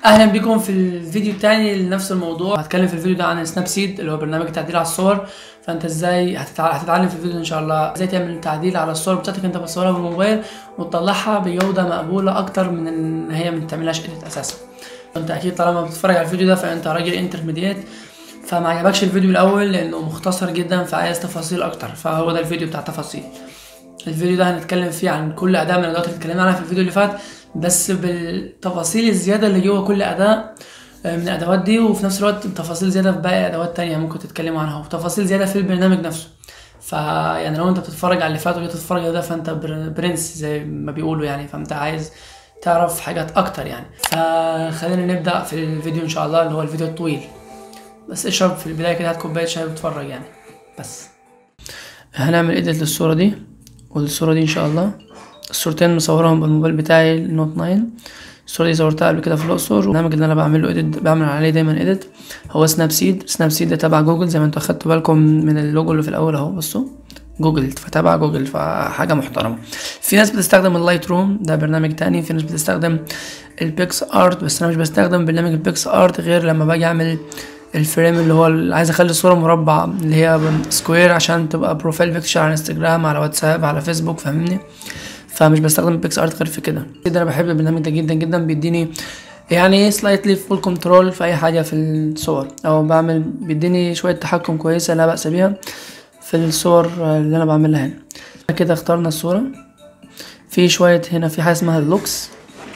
اهلا بكم في الفيديو التاني لنفس الموضوع هتكلم في الفيديو ده عن سناب سيد اللي هو برنامج التعديل على الصور فانت ازاي هتتع... هتتعلم في الفيديو ان شاء الله ازاي تعمل تعديل على الصور بتاعتك انت بتصورها بالموبايل وتطلعها بجوده مقبوله اكتر من ان هي ما تعملهاش اديت اساسا انت اكيد طالما بتتفرج على الفيديو ده فانت راجل انترميديت فما عجبكش الفيديو الاول لانه مختصر جدا فعايز تفاصيل اكتر فهو ده الفيديو بتاع تفاصيل الفيديو ده هنتكلم فيه عن كل اداه من الادوات اللي اتكلمنا عنها في الفيديو اللي فات بس بالتفاصيل الزياده اللي جوه كل اداه من الادوات دي وفي نفس الوقت تفاصيل زياده في باقي ادوات تانية ممكن تتكلموا عنها وتفاصيل زياده في البرنامج نفسه فيعني لو انت بتتفرج على اللي فات وجيت تتفرج على ده فانت بر- برنس زي ما بيقولوا يعني فانت عايز تعرف حاجات اكتر يعني فخلينا نبدا في الفيديو ان شاء الله اللي هو الفيديو الطويل بس اشرب في البدايه كده هات كوبايه شاي واتفرج يعني بس هنعمل اديت للصوره دي والصوره دي ان شاء الله الصورتين مصورهم بالموبايل بتاعي النوت 9 الصورة دي صورتها قبل كده في الأقصر البرنامج اللي أنا بعمل له إيديت بعمل عليه دايما إيديت هو سناب سيد سناب سيد ده تبع جوجل زي ما انتوا أخدتوا بالكم من اللوجو اللي في الأول أهو بصوا جوجل فتبع جوجل فحاجة محترمة في ناس بتستخدم اللايت روم ده برنامج تاني في ناس بتستخدم البيكس ارت بس أنا مش بستخدم برنامج البيكس ارت غير لما باجي أعمل الفريم اللي هو اللي عايز اخلي الصوره مربع اللي هي سكوير عشان تبقى بروفايل بيكتشر على انستجرام على واتساب على فيسبوك فاهمني فمش بستخدم البيكس ارت غير في كده كده انا بحب البرنامج ده جدا جدا بيديني يعني ايه سلايتلي فول كنترول في اي حاجه في الصور او بعمل بيديني شويه تحكم كويسه لا باس بيها في الصور اللي انا بعملها هنا كده اخترنا الصوره في شويه هنا في حاجه اسمها اللوكس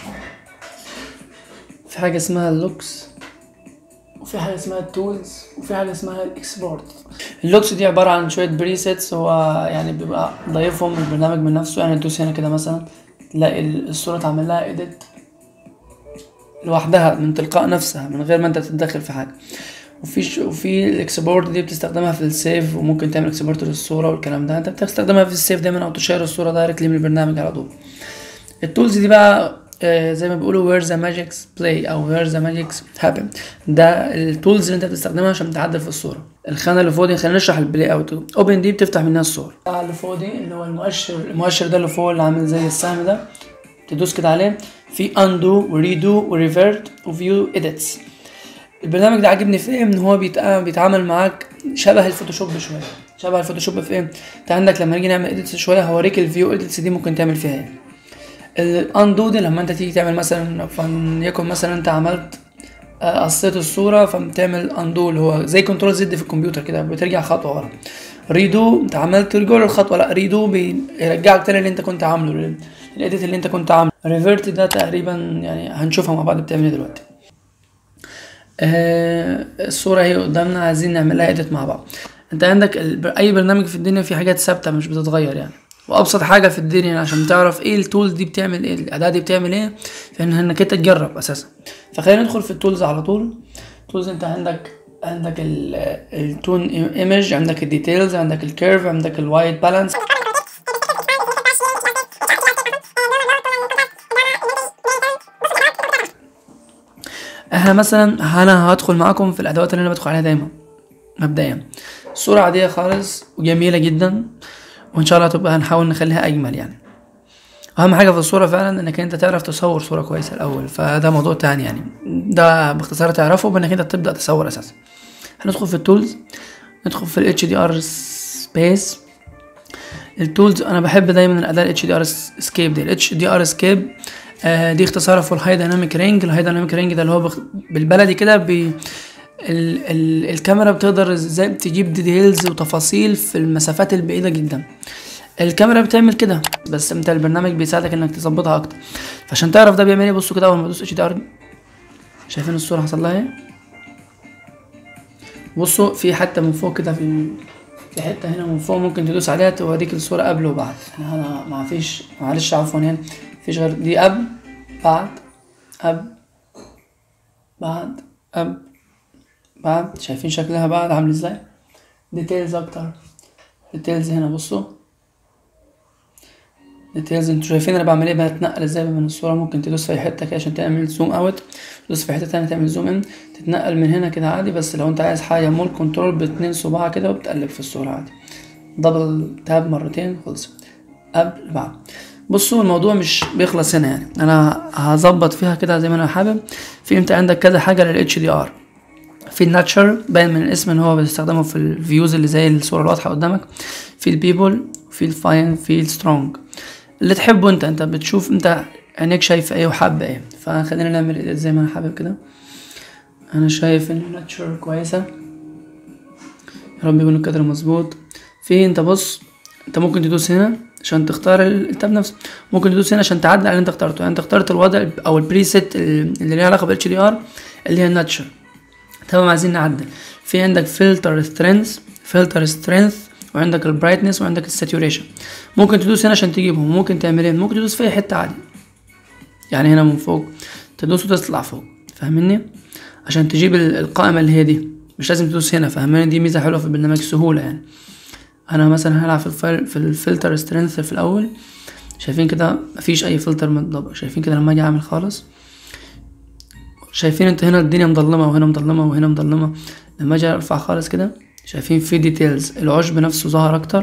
في حاجه اسمها اللوكس وفي حاجه اسمها التولز وفي حاجه اسمها الاكسبورت اللوكس دي عباره عن شويه بريسيتس هو يعني بيبقى ضايفهم البرنامج من نفسه يعني تدوس هنا كده مثلا تلاقي الصوره اتعمل لها ايديت لوحدها من تلقاء نفسها من غير ما انت تتدخل في حاجه وفي ش... وفي الاكسبورت دي بتستخدمها في السيف وممكن تعمل اكسبورت للصوره والكلام ده انت بتستخدمها في السيف دايما او تشير الصوره دايركتلي من البرنامج على طول التولز دي بقى آه، زي ما بيقولوا where the magic play او where the magic happen ده التولز اللي انت بتستخدمها عشان تعدل في الصوره الخانه اللي فوق دي خلينا نشرح البلاي اوت اوبن دي بتفتح منها الصور اللي فوق دي اللي هو المؤشر المؤشر ده اللي فوق اللي عامل زي السهم ده تدوس كده عليه في undo وريدو وريفيرت وفيو edits البرنامج ده عاجبني في ايه ان هو بيتع- بيتعامل معاك شبه الفوتوشوب شويه شبه الفوتوشوب في ايه انت عندك لما نيجي نعمل اديتس شويه هوريك الفيو اديتس دي ممكن تعمل فيها ايه الاندو دي لما انت تيجي تعمل مثلا فليكن مثلا انت عملت آه، قصيت الصورة فبتعمل اندو اللي هو زي كنترول زد في الكمبيوتر كده بترجع خطوة ورا ريدو انت عملت ترجع للخطوة لا ريدو بيرجعك تاني اللي انت كنت عامله لل- الايديت اللي انت كنت عامله ريفيرت ده تقريبا يعني هنشوفها مع بعض بتعمل ايه دلوقتي آه الصورة هي قدامنا عايزين نعمل لها ايديت مع بعض انت عندك ال- اي برنامج في الدنيا فيه حاجات ثابتة مش بتتغير يعني وابسط حاجة في الدنيا عشان تعرف ايه التول دي بتعمل ايه الاداة دي بتعمل ايه فان انك انت تجرب اساسا فخلينا ندخل في التولز على طول تولز انت عندك عندك التون ايمج عندك الديتيلز عندك الكيرف عندك الوايت بالانس احنا مثلا انا هدخل معاكم في الادوات اللي انا بدخل عليها دايما مبدئيا صورة عادية خالص وجميلة جدا وان شاء الله تبقى هنحاول نخليها اجمل يعني اهم حاجة في الصورة فعلا انك انت تعرف تصور صورة كويسة الاول فده موضوع تاني يعني ده باختصار تعرفه بانك انت تبدأ تصور اساسا هندخل في التولز ندخل في ال HDR space التولز انا بحب دايما الاداة ال HDR escape دي ال HDR escape آه دي اختصارها في الهاي دايناميك رينج الهاي دايناميك رينج ده اللي هو بخ... بالبلدي كده بي... ال... ال... الكاميرا بتقدر ازاي تجيب ديتيلز وتفاصيل في المسافات البعيدة جدا الكاميرا بتعمل كده بس انت البرنامج بيساعدك انك تظبطها اكتر فعشان تعرف ده بيعمل ايه بصوا كده اول ما ادوس اتش دي ار شايفين الصورة حصل لها ايه بصوا في حتة من فوق كده في في حتة هنا من فوق ممكن تدوس عليها توريك الصورة قبل وبعد انا ما فيش معلش عفوا هنا مفيش غير دي قبل بعد قبل بعد قبل بعد شايفين شكلها بعد عامل ازاي ديتيلز اكتر ديتيلز هنا بصوا ديتيلز انتوا شايفين انا بعمل ايه بتنقل ازاي من الصورة ممكن تدوس في أي حتة كده عشان تعمل زوم اوت تدوس في حتة تانية تعمل زوم ان تتنقل من هنا كده عادي بس لو انت عايز حاجة مول كنترول باتنين صباع كده وبتقلب في الصورة عادي دبل تاب مرتين خلص قبل بعد بصوا الموضوع مش بيخلص هنا يعني انا هظبط فيها كده زي ما انا حابب في انت عندك كذا حاجه للاتش دي ار في الناتشر باين من الاسم ان هو بيستخدمه في الفيوز اللي زي الصوره الواضحه قدامك في البيبل في الفاين في السترونج اللي تحبه انت انت بتشوف انت عينيك شايفه ايه وحابه ايه فخلينا نعمل زي ما انا حابب كده انا شايف ان الناتشر كويسه يا رب يكون الكادر مظبوط في انت بص انت ممكن تدوس هنا عشان تختار التاب نفسه ممكن تدوس هنا عشان تعدل على اللي انت اخترته يعني انت اخترت الوضع او البريسيت اللي ليها علاقه بالاتش دي ار اللي هي الناتشر تمام عايزين نعدل في عندك فلتر سترينث فلتر سترينث وعندك البرايتنس وعندك الساتوريشن ممكن تدوس هنا عشان تجيبهم ممكن تعمل ايه ممكن تدوس في اي حته عادي يعني هنا من فوق تدوس وتطلع فوق فاهمني عشان تجيب القائمه اللي هي دي مش لازم تدوس هنا فاهمني دي ميزه حلوه في البرنامج سهوله يعني انا مثلا هلعب في الفيل في الفلتر سترينث في الاول شايفين كده مفيش اي فلتر متطبق شايفين كده لما اجي اعمل خالص شايفين انت هنا الدنيا مظلمه وهنا مظلمه وهنا مظلمه لما اجي ارفع خالص كده شايفين في ديتيلز العشب نفسه ظهر اكتر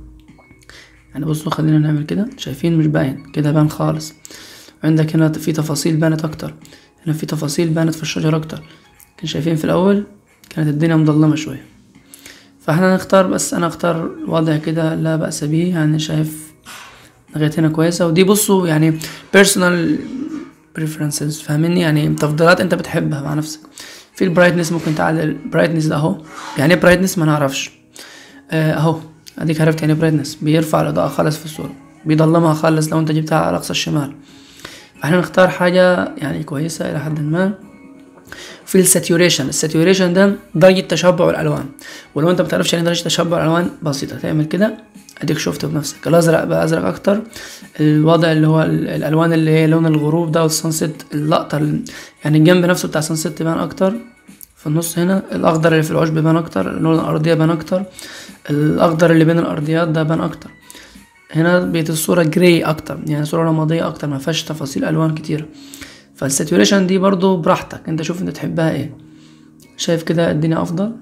يعني بصوا خلينا نعمل كده شايفين مش باين كده بان خالص عندك هنا في تفاصيل بانت اكتر هنا في تفاصيل بانت في الشجر اكتر كان شايفين في الاول كانت الدنيا مظلمه شويه فاحنا نختار بس انا اختار وضع كده لا بأس به يعني شايف لغاية هنا كويسة ودي بصوا يعني personal preferences فاهمني يعني تفضيلات انت بتحبها مع نفسك في البرايتنس ممكن تعدل البرايتنس ده اهو يعني ايه برايتنس ما نعرفش آه، اهو اديك عرفت يعني برايتنس بيرفع الاضاءة خالص في الصورة بيضلمها خالص لو انت جبتها على اقصى الشمال فاحنا نختار حاجة يعني كويسة الى حد ما في الساتوريشن الساتوريشن ده درجة تشبع الألوان ولو أنت متعرفش يعني درجة تشبع الألوان بسيطة تعمل كده أديك شفته بنفسك الأزرق بقى أزرق أكتر الوضع اللي هو الألوان اللي هي لون الغروب ده والسانسيت اللقطة يعني الجنب نفسه بتاع السانسيت يبان أكتر في النص هنا الأخضر اللي في العشب بان أكتر لون الأرضية بان أكتر الأخضر اللي بين الأرضيات ده بان أكتر هنا بقت الصورة جراي أكتر يعني صورة رمادية أكتر ما فيهاش تفاصيل ألوان كتير فالساتوريشن دي برضو براحتك انت شوف انت تحبها ايه شايف كده الدنيا افضل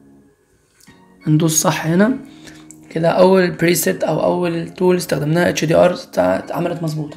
ندوس صح هنا كده اول بريسيت او اول تول استخدمناها اتش دي ار اتعملت مظبوطه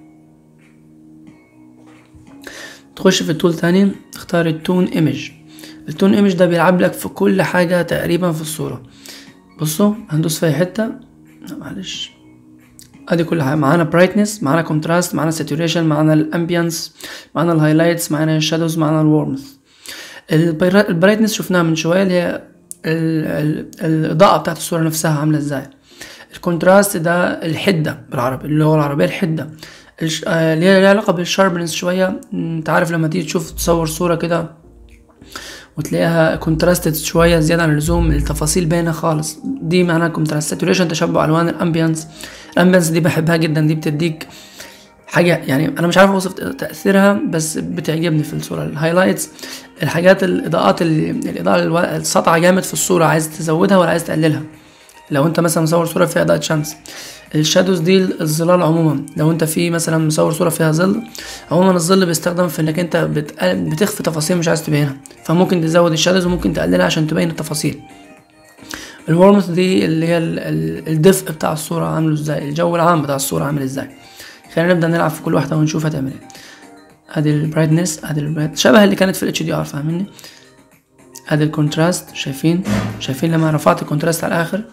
تخش في التول تاني تختار التون ايمج التون ايمج ده بيلعب لك في كل حاجه تقريبا في الصوره بصوا هندوس في اي حته معلش ادي كل حاجه معانا برايتنس معانا كونتراست معانا ساتوريشن معانا الامبيانس معانا الهايلايتس معانا الشادوز معانا الورمث البرايتنس شفناها من شويه اللي هي الاضاءه بتاعت الصوره نفسها عامله ازاي الكونتراست ده الحده بالعربي اللغه العربيه الحده اللي هي ليها علاقه بالشاربنس شويه انت عارف لما تيجي تشوف تصور صوره كده وتلاقيها كونتراستد شويه زياده عن اللزوم التفاصيل باينه خالص دي معناها كونتراست ساتوريشن تشبع الوان الامبيانس الامبيانس دي بحبها جدا دي بتديك حاجة يعني أنا مش عارف أوصف تأثيرها بس بتعجبني في الصورة الهايلايتس الحاجات الإضاءات الإضاءة السطعة جامد في الصورة عايز تزودها ولا عايز تقللها لو أنت مثلا مصور صورة فيها إضاءة شمس الشادوز دي الظلال عموما لو انت في مثلا مصور صوره فيها ظل عموما الظل بيستخدم في انك انت بتخفي تفاصيل مش عايز تبينها فممكن تزود الشادوز وممكن تقللها عشان تبين التفاصيل الورمث دي اللي هي الدفء بتاع الصوره عامله ازاي الجو العام بتاع الصوره عامل ازاي خلينا نبدا نلعب في كل واحده ونشوف هتعمل ايه ادي البرايتنس ادي البرايت شبه اللي كانت في الاتش دي ار فاهمني ادي الكونتراست شايفين شايفين لما رفعت الكونتراست على الاخر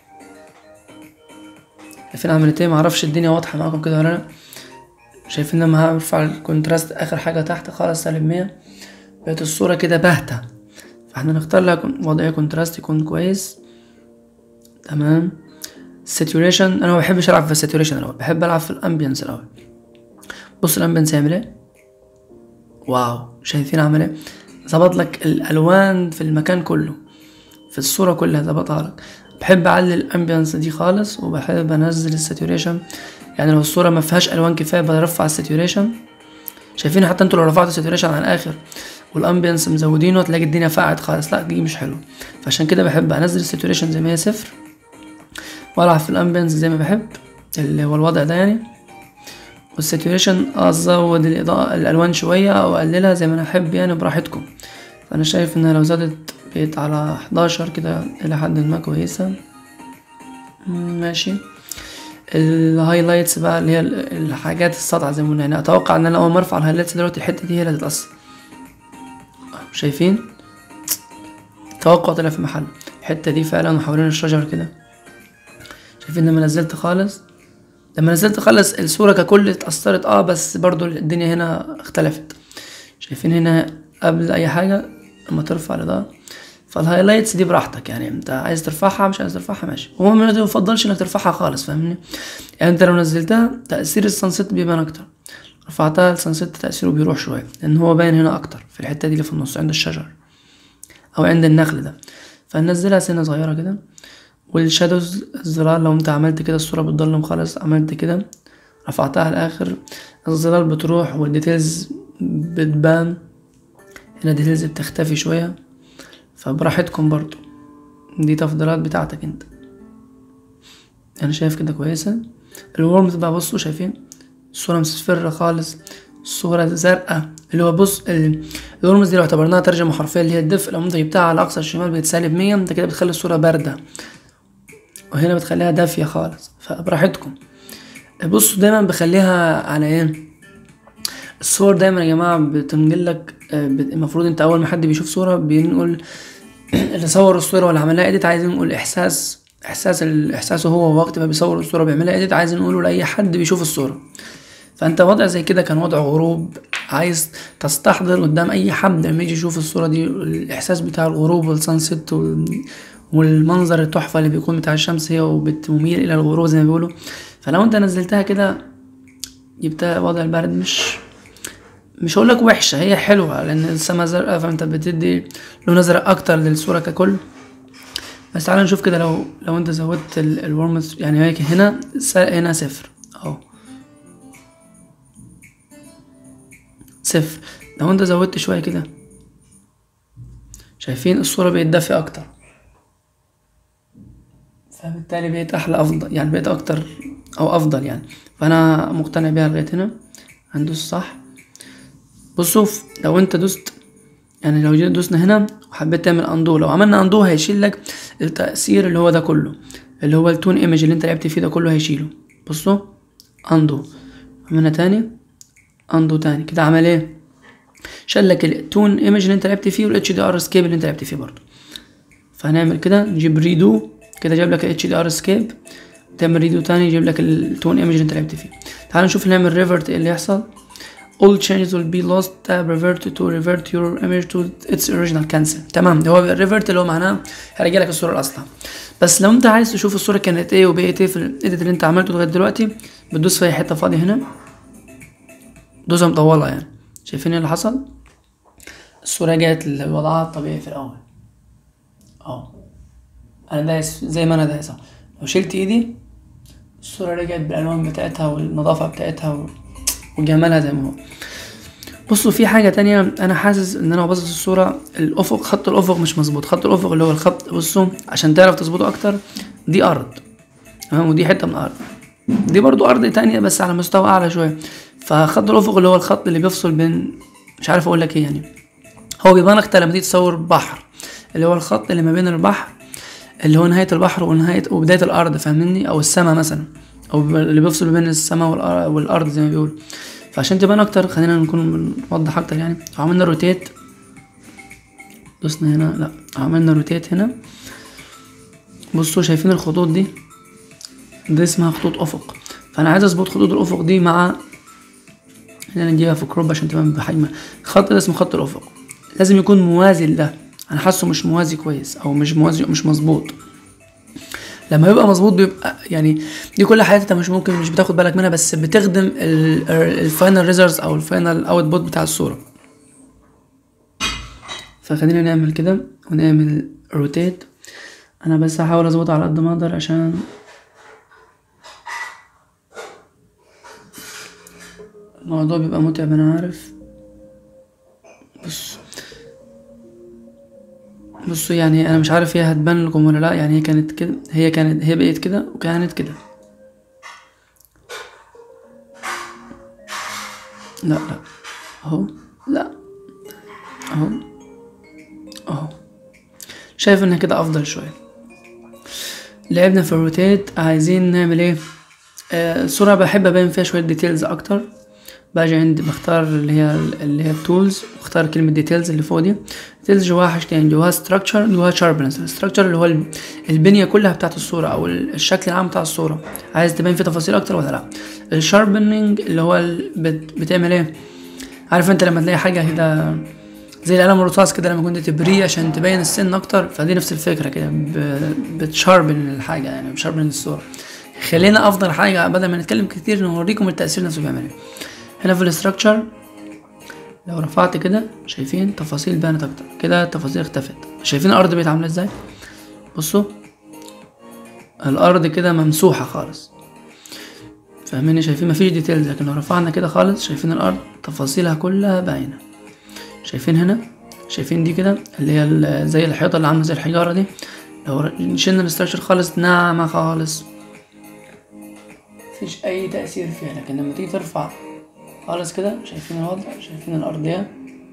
شايفين عملت ايه معرفش الدنيا واضحه معاكم كده ولا لا شايفين لما هرفع الكونتراست اخر حاجه تحت خالص سالب مية بقت الصوره كده باهته فاحنا نختار لها وضعيه كونتراست يكون كويس تمام ساتوريشن انا ما بحبش العب في الساتوريشن الاول بحب العب في الامبيانس الاول بص الامبيانس يعمل ايه واو شايفين عمل ايه ظبط لك الالوان في المكان كله في الصوره كلها ظبطها لك بحب اعلي الامبيانس دي خالص وبحب انزل الساتوريشن يعني لو الصوره ما فيهاش الوان كفايه برفع الساتوريشن شايفين حتى انتوا لو رفعتوا الساتوريشن على الاخر والامبيانس مزودينه تلاقي الدنيا فقعت خالص لا دي مش حلو فعشان كده بحب انزل الساتوريشن زي ما هي صفر والعب في الامبيانس زي ما بحب اللي هو الوضع ده يعني والساتوريشن ازود الاضاءه الالوان شويه او اقللها زي ما انا احب يعني براحتكم فانا شايف انها لو زادت بقيت على 11 كده الى حد ما كويسه ماشي الهايلايتس بقى اللي هي ال- الحاجات السطحة زي ما قلنا يعني اتوقع ان انا اول ما ارفع الهايلايتس دلوقتي الحتة دي هي اللي هتتأثر شايفين توقع طلع في محل الحتة دي فعلا حوالين الشجر كده شايفين لما نزلت خالص لما نزلت خالص الصورة ككل اتأثرت اه بس برضو الدنيا هنا اختلفت شايفين هنا قبل اي حاجة لما ترفع الإضاءة فالهايلايتس دي براحتك يعني انت عايز ترفعها مش عايز ترفعها ماشي هو ما يفضلش انك ترفعها خالص فاهمني يعني انت لو نزلتها تأثير السانسيت بيبان اكتر رفعتها السانسيت تأثيره بيروح شوية لأن هو باين هنا أكتر في الحتة دي اللي في النص عند الشجر أو عند النخل ده فننزلها سنة صغيرة كده والشادوز الظلال لو انت عملت كده الصورة بتضلم خالص عملت كده رفعتها الآخر الظلال بتروح والديتيلز بتبان هنا الديتيلز بتختفي شوية فبراحتكم برضو دي تفضيلات بتاعتك انت انا شايف كده كويسة الورمز بقى بصوا شايفين الصورة مصفرة خالص الصورة زرقاء اللي هو بص ال- الورمز دي لو اعتبرناها ترجمة حرفية اللي هي الدفء لو انت جبتها على أقصى الشمال بتسالب مية انت كده بتخلي الصورة باردة وهنا بتخليها دافية خالص فبراحتكم بصوا دايما بخليها على ايه الصور دايما يا جماعة بتنقل لك آه، بت- المفروض انت اول ما حد بيشوف صورة بينقل اللي صور الصورة ولا عملها ايديت عايز نقول احساس احساس ال- احساسه هو وقت ما بيصور الصورة بيعملها ايديت عايز نقوله لاي حد بيشوف الصورة فانت وضع زي كده كان وضع غروب عايز تستحضر قدام اي حد لما يجي يشوف الصورة دي الاحساس بتاع الغروب والسانست وال- والمنظر التحفة اللي بيكون بتاع الشمس هي وبتميل الى الغروب زي ما بيقولوا فلو انت نزلتها كده جبتها وضع البرد مش مش هقول لك وحشة هي حلوة لأن السما زرقاء فأنت بتدي لون أزرق أكتر للصورة ككل بس تعالى نشوف كده لو لو أنت زودت ال- الورمز يعني هيك هنا س- هنا صفر أهو صفر لو أنت زودت شوية كده شايفين الصورة بقت دافية أكتر فبالتالي بقيت أحلى أفضل يعني بقيت أكتر أو أفضل يعني فأنا مقتنع بيها لغاية هنا هندوس صح بصوا ف- لو انت دوست يعني لو جينا دوسنا هنا وحبيت تعمل اندو لو عملنا اندو هيشيل لك التأثير اللي هو ده كله اللي هو التون ايمج اللي انت لعبت فيه ده كله هيشيله بصوا اندو عملنا تاني اندو تاني كده عمل ايه شال لك التون ايمج اللي انت لعبت فيه والاتش دي ار سكيب اللي انت لعبت فيه برضه فهنعمل كده نجيب ريدو كده جاب لك الاتش دي ار سكيب تعمل ريدو تاني يجيب لك التون ايمج اللي انت لعبت فيه تعال نشوف نعمل ريفرت ايه اللي يحصل all changes will be lost tab revert to revert your image to its original cancel تمام هو revert اللي هو معناه هيرجع لك الصوره الاصلها بس لو انت عايز تشوف الصوره كانت ايه وبقت ايه في الايديت اللي انت عملته لغايه دلوقتي بتدوس في اي حته فاضيه هنا دوسه مطوله يعني شايفين ايه اللي حصل الصوره جت لوضعها الطبيعي في الاول اه انا دايس زي ما انا دايس اهو لو شلت ايدي الصوره رجعت بالالوان بتاعتها والنظافه بتاعتها و... وجمالها زي ما هو بصوا في حاجة تانية أنا حاسس إن أنا باصص الصورة الأفق خط الأفق مش مظبوط خط الأفق اللي هو الخط بصوا عشان تعرف تظبطه أكتر دي أرض تمام ودي حتة من الأرض دي برضو أرض تانية بس على مستوى أعلى شوية فخط الأفق اللي هو الخط اللي بيفصل بين مش عارف أقول لك إيه يعني هو بيبان أكتر لما تيجي تصور بحر اللي هو الخط اللي ما بين البحر اللي هو نهاية البحر ونهاية وبداية الأرض فاهمني أو السماء مثلا أو اللي بيفصل بين السماء والأر- والأرض زي ما بيقولوا فعشان تبان أكتر خلينا نكون بنوضح أكتر يعني عملنا روتيت دوسنا هنا لا عملنا روتيت هنا بصوا شايفين الخطوط دي دي اسمها خطوط أفق فأنا عايز أظبط خطوط الأفق دي مع خلينا نجيبها في كروب عشان تبان بحجمها الخط ده اسمه خط الأفق لازم يكون موازي لده أنا حاسه مش موازي كويس أو مش موازي مش مظبوط لما يبقى مظبوط بيبقى يعني دي كل حاجات انت مش ممكن مش بتاخد بالك منها بس بتخدم الفاينل ريزلتس او الفاينل اوتبوت بتاع الصوره فخلينا نعمل كده ونعمل روتيت انا بس هحاول اظبطه على قد ما اقدر عشان الموضوع بيبقى متعب انا عارف بص بصوا يعني انا مش عارف هي هتبان لكم ولا لا يعني هي كانت كده هي كانت هي بقت كده وكانت كده لا لا اهو لا اهو اهو شايف انها كده افضل شويه لعبنا في الروتيت عايزين نعمل ايه آه، الصورة بحب ابين فيها شوية ديتيلز اكتر باجي عند بختار اللي هي اللي هي التولز واختار كلمة ديتيلز اللي فوق دي ديتيلز جواها حاجتين جواها ستراكشر جواها شاربنس الستراكشر اللي هو ال- البنية كلها بتاعت الصورة او ال- الشكل العام بتاع الصورة عايز تبين فيه تفاصيل اكتر ولا لا الشاربنينج اللي هو ال- بت- بتعمل ايه عارف انت لما تلاقي حاجة كده زي القلم الرصاص كده لما كنت تبريه عشان تبين السن اكتر فدي نفس الفكرة كده ب- بتشاربن الحاجة يعني بتشاربن الصورة خلينا افضل حاجة بدل ما نتكلم كتير نوريكم التأثير نفسه بيعمل ايه هنا في الاستراكشر لو رفعت كده شايفين تفاصيل بانت اكتر كده التفاصيل اختفت شايفين الارض بقت عامله ازاي بصوا الارض كده ممسوحه خالص فاهميني شايفين مفيش ديتيلز لكن لو رفعنا كده خالص شايفين الارض تفاصيلها كلها باينه شايفين هنا شايفين دي كده اللي هي ال- زي الحيطه اللي عامله زي الحجاره دي لو ر- شلنا الاستراكشر خالص ناعمه خالص مفيش اي تأثير فيها لكن لما تيجي ترفع خالص كده شايفين الوضع شايفين الأرضية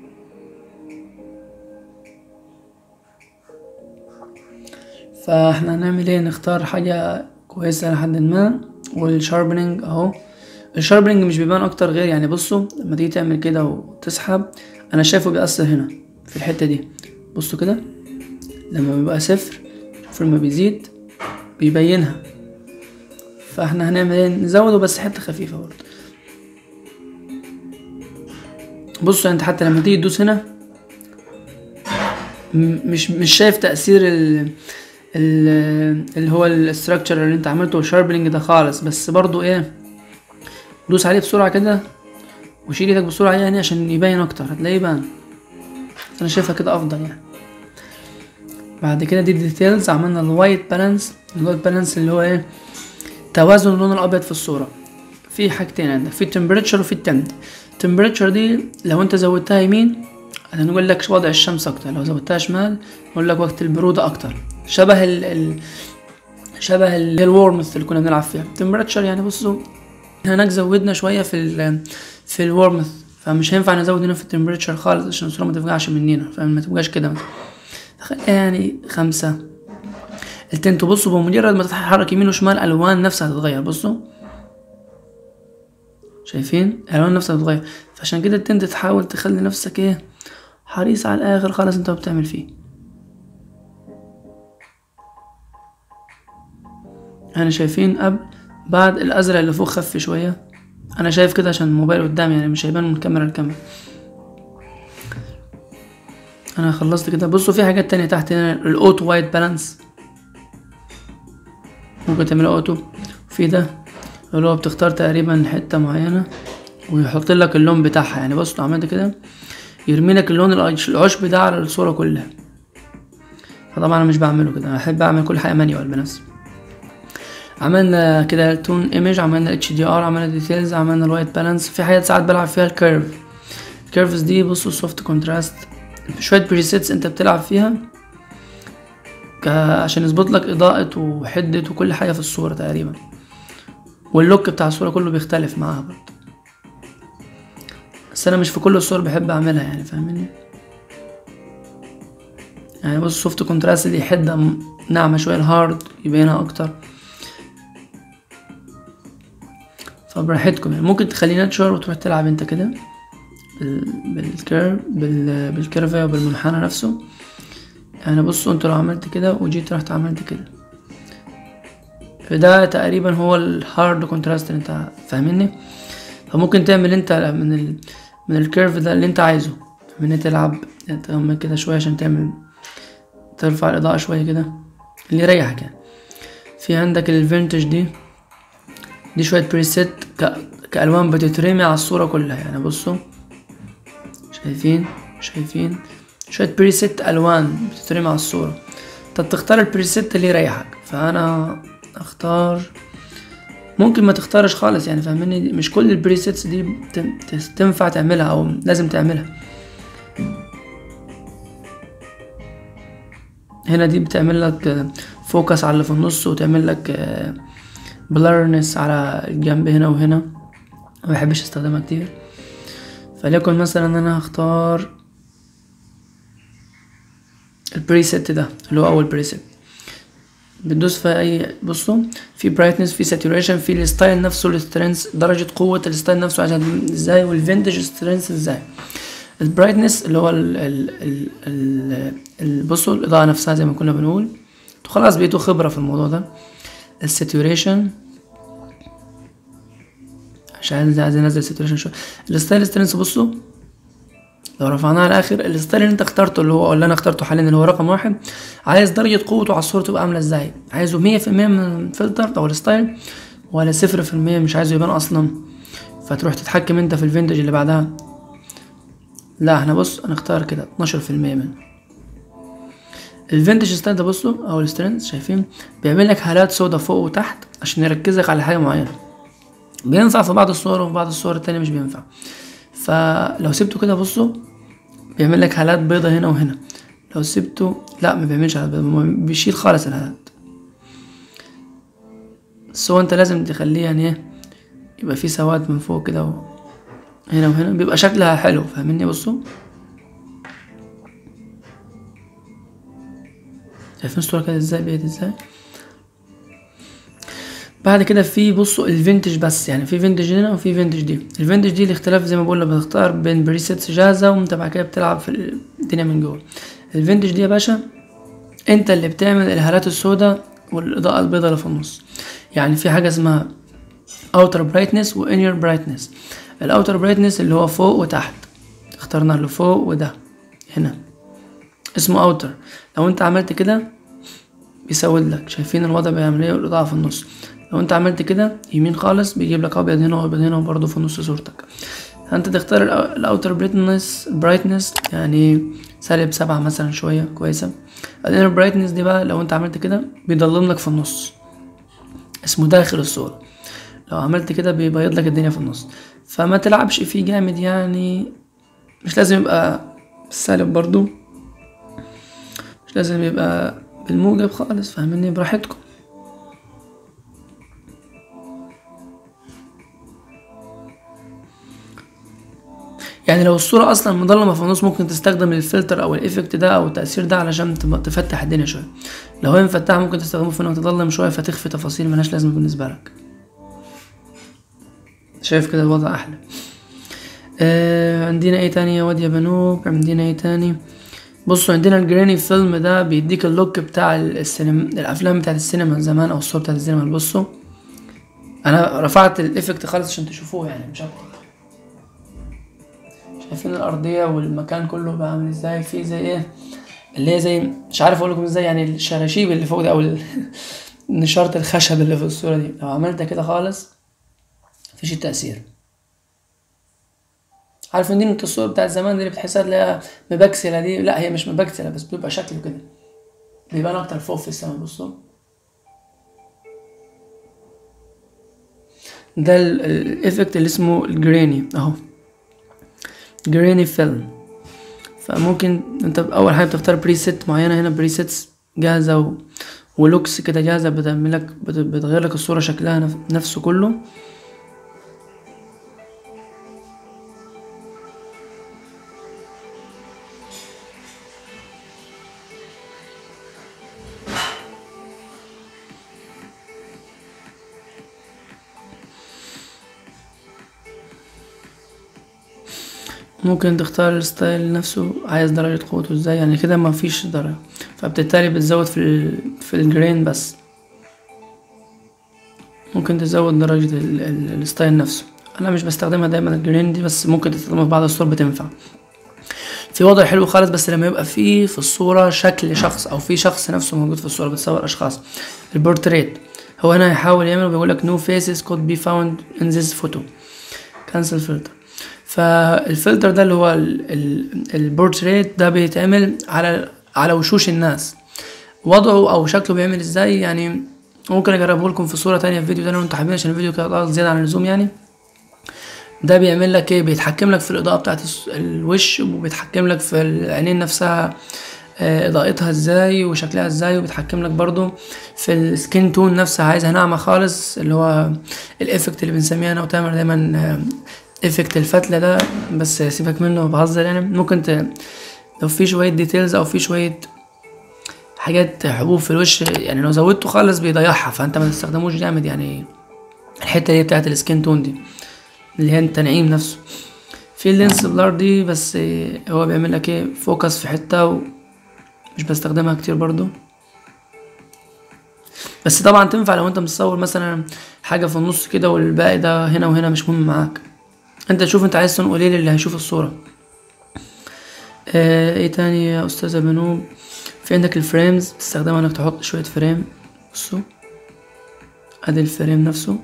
فاحنا هنعمل ايه نختار حاجة كويسة لحد ما والشاربنينج اهو الشاربنينج مش بيبان اكتر غير يعني بصوا لما تيجي تعمل كده وتسحب انا شايفه بيأثر هنا في الحتة دي بصوا كده لما بيبقى صفر شوفوا لما بيزيد بيبينها فاحنا هنعمل ايه نزوده بس حتة خفيفة برضه بصوا انت حتى لما تيجي تدوس هنا م- مش مش شايف تأثير ال ال- اللي هو الاستراكشر اللي انت عملته الشاربنينج ده خالص بس برضو ايه دوس عليه بسرعة كده وشيل ايدك بسرعة يعني عشان يبين اكتر هتلاقيه يبان بس انا شايفها كده افضل يعني بعد كده دي ديتيلز عملنا الوايت بالانس الوايت بالانس اللي هو ايه توازن اللون الابيض في الصورة في حاجتين عندك في التمبريتشر وفي التمد التمبريتشر دي لو انت زودتها يمين هنقول لك وضع الشمس اكتر لو زودتها شمال نقول لك وقت البرودة اكتر شبه ال, ال شبه ال- الورمث اللي كنا بنلعب فيها التمبريتشر يعني بصوا هناك زودنا شوية في ال في الورمث فمش هينفع نزود هنا في التمبريتشر خالص عشان الصورة ما تفقعش مننا فاهم ما تبقاش كده مثلا خليها يعني خمسة التنت بصوا بمجرد ما تتحرك يمين وشمال الوان نفسها هتتغير بصوا شايفين الالوان نفسها بتتغير فعشان كده التنت تحاول تخلي نفسك ايه حريص على الاخر خالص انت بتعمل فيه انا شايفين قبل بعد الازرق اللي فوق خف شويه انا شايف كده عشان الموبايل قدامي يعني مش هيبان من كاميرا لكاميرا انا خلصت كده بصوا في حاجات تانية تحت هنا الاوتو وايت بالانس ممكن تعمل اوتو في ده اللي هو بتختار تقريبا حتة معينة ويحط لك اللون بتاعها يعني بص لو عملت كده يرمي لك اللون العش- العشب ده على الصورة كلها فطبعا انا مش بعمله كده انا احب اعمل كل حاجة مانيوال بنفسي عملنا كده تون ايمج عملنا اتش دي ار عملنا ديتيلز عملنا الوايت بالانس في حاجات ساعات بلعب فيها الكيرف الكيرفز دي بصوا سوفت كونتراست شوية بريسيتس انت بتلعب فيها ك- عشان يظبط لك اضاءة وحدة وكل حاجة في الصورة تقريبا واللوك بتاع الصورة كله بيختلف معاها برضه بس انا مش في كل الصور بحب اعملها يعني فاهمني يعني بص سوفت كونتراست دي حدة م- ناعمة شوية الهارد يبينها اكتر فبراحتكم يعني ممكن تخليه ناتشر وتروح تلعب انت كده بال... بالكيرف بال... بالكيرف وبالمنحنى نفسه يعني بصوا انت لو عملت كده وجيت رحت عملت كده ده تقريبا هو الهارد كونتراست اللي انت فاهمني فممكن تعمل انت من ال... من الكيرف ده اللي انت عايزه من تلعب تغمق كده شويه عشان تعمل ترفع الاضاءه شويه كده اللي يريحك يعني في عندك الفينتج دي دي شويه بريسيت ك... كالوان بتترمي على الصوره كلها يعني بصوا شايفين شايفين شويه بريسيت الوان بتترمي على الصوره طب تختار البريسيت اللي يريحك فانا اختار ممكن ما تختارش خالص يعني فاهمني مش كل البريسيتس دي بت- ت- تنفع تعملها او لازم تعملها هنا دي بتعمل لك فوكس على اللي في النص وتعمل لك بلارنس على الجنب هنا وهنا ما بحبش استخدمها كتير فليكن مثلا انا هختار البريسيت ده اللي هو اول بريسيت بتدوس في اي بصوا في برايتنس في ساتوريشن في الستايل نفسه السترينث درجه قوه الستايل نفسه عشان ازاي والفينتج سترينث ازاي البرايتنس اللي هو ال ال ال ال ال بصوا الاضاءه نفسها زي ما كنا بنقول انتوا خلاص بقيتوا خبره في الموضوع ده الساتوريشن عشان عايز عايز انزل الساتوريشن شويه الستايل سترينث بصوا لو رفعناها على الاخر الستايل اللي انت اخترته اللي هو اللي انا اخترته حاليا اللي هو رقم واحد عايز درجة قوته على الصورة تبقى عاملة ازاي عايزه مية في المية من الفلتر او الستايل ولا صفر في المية مش عايزه يبان اصلا فتروح تتحكم انت في الفينتج اللي بعدها لا احنا بص هنختار كده اتناشر في المية منه الفينتج ستايل ده بصوا او السترينث شايفين بيعمل لك هالات سودا فوق وتحت عشان يركزك على حاجة معينة بينفع في بعض الصور وفي بعض الصور التانية مش بينفع فلو سبته كده بصوا بيعمل لك هالات بيضة هنا وهنا لو سبته لا ما بيعملش هالات بيضة بيشيل خالص الهالات بس هو انت لازم تخليه يعني ايه يبقى فيه سواد من فوق كده و... هنا وهنا بيبقى شكلها حلو فاهمني بصوا شايفين الصورة كده ازاي بقت ازاي بعد كده في بصوا الفينتج بس يعني في فينتج هنا وفي فينتج دي الفينتج دي الاختلاف زي ما بقول لك بتختار بين بريسيتس جاهزة وانت بعد كده بتلعب في الدنيا من جوه الفينتج دي يا باشا انت اللي بتعمل الهالات السوداء والاضاءة البيضاء اللي في النص يعني في حاجة اسمها outer brightness و inner brightness الاوتر برايتنس اللي هو فوق وتحت اخترنا اللي فوق وده هنا اسمه اوتر لو انت عملت كده بيسود لك شايفين الوضع بيعمل ايه والاضاءة في النص لو انت عملت كده يمين خالص بيجيب لك ابيض هنا وابيض هنا وبرضه في نص صورتك انت تختار الاوتر برايتنس برايتنس يعني سالب سبعة مثلا شوية كويسة الانر برايتنس دي بقى لو انت عملت كده بيضلم لك في النص اسمه داخل الصورة لو عملت كده بيبيض لك الدنيا في النص فما تلعبش فيه جامد يعني مش لازم يبقى بالسالب برضو مش لازم يبقى بالموجب خالص فاهمني براحتكم يعني لو الصورة أصلا مظلمة في النص ممكن تستخدم الفلتر أو الإفكت ده أو التأثير ده علشان تفتح الدنيا شوية لو هي مفتحة ممكن تستخدمه في إنها تظلم شوية فتخفي تفاصيل ملهاش لازمة بالنسبة لك شايف كده الوضع أحلى آه عندنا ايه تاني يا واد يا بنوك عندنا ايه تاني بصوا عندنا الجراني فيلم ده بيديك اللوك بتاع السينما الافلام بتاعت السينما زمان او الصور بتاعت السينما بصوا انا رفعت الافكت خالص عشان تشوفوه يعني مش اكتر شايفين الارضيه والمكان كله بقى عامل ازاي في زي ايه اللي هي زي مش عارف اقول لكم ازاي يعني الشراشيب اللي فوق ده او نشاره الخشب اللي في الصوره دي لو عملت كده خالص مفيش التاثير عارفين دي انت الصور بتاعت زمان دي اللي بتحسها تلاقيها مبكسله دي لا هي مش مبكسله بس بيبقى شكله كده بيبان اكتر فوق في السما بصوا ده الايفكت اللي اسمه الجريني اهو جريني فيلم فممكن انت اول حاجه بتختار بريسيت معينه هنا بريسيتس جاهزه و... ولوكس كده جاهزه بتعمل لك بت... بتغير لك الصوره شكلها نفسه كله ممكن تختار الستايل نفسه عايز درجة قوته ازاي يعني كده ما فيش درجة فبالتالي بتزود في ال في الجرين بس ممكن تزود درجة ال ال الستايل نفسه انا مش بستخدمها دايما الجرين دي بس ممكن تستخدمها في بعض الصور بتنفع في وضع حلو خالص بس لما يبقى فيه في الصورة شكل شخص او في شخص نفسه موجود في الصورة بتصور اشخاص البورتريت هو هنا هيحاول يعمل وبيقول لك no faces could be found in this photo cancel filter فالفلتر ده اللي هو البورتريت ده بيتعمل على على وشوش الناس وضعه او شكله بيعمل ازاي يعني ممكن اجربه لكم في صوره تانية في فيديو تاني وانتوا حابين عشان الفيديو كده زياده عن اللزوم يعني ده بيعمل لك ايه بيتحكم لك في الاضاءه بتاعت الوش وبيتحكم لك في العينين نفسها اضاءتها ازاي وشكلها ازاي وبيتحكم لك برضو في السكين تون نفسها عايزها ناعمه خالص اللي هو الافكت اللي بنسميها انا وتامر دايما افكت الفتلة ده بس سيبك منه بهزر يعني ممكن ت... لو في شوية ديتيلز او في شوية حاجات حبوب في الوش يعني لو زودته خالص بيضيعها فانت ما تستخدموش جامد يعني الحته دي بتاعت السكين تون دي اللي هي التنعيم نفسه في اللينس بلار دي بس هو بيعمل لك ايه فوكس في حته ومش بستخدمها كتير برضو بس طبعا تنفع لو انت متصور مثلا حاجه في النص كده والباقي ده هنا وهنا مش مهم معاك انت تشوف انت عايز تنقل ايه اللي هيشوف الصوره اه ايه تاني يا استاذه بنوب في عندك الفريمز تستخدمها انك تحط شويه فريم بصوا ادي الفريم نفسه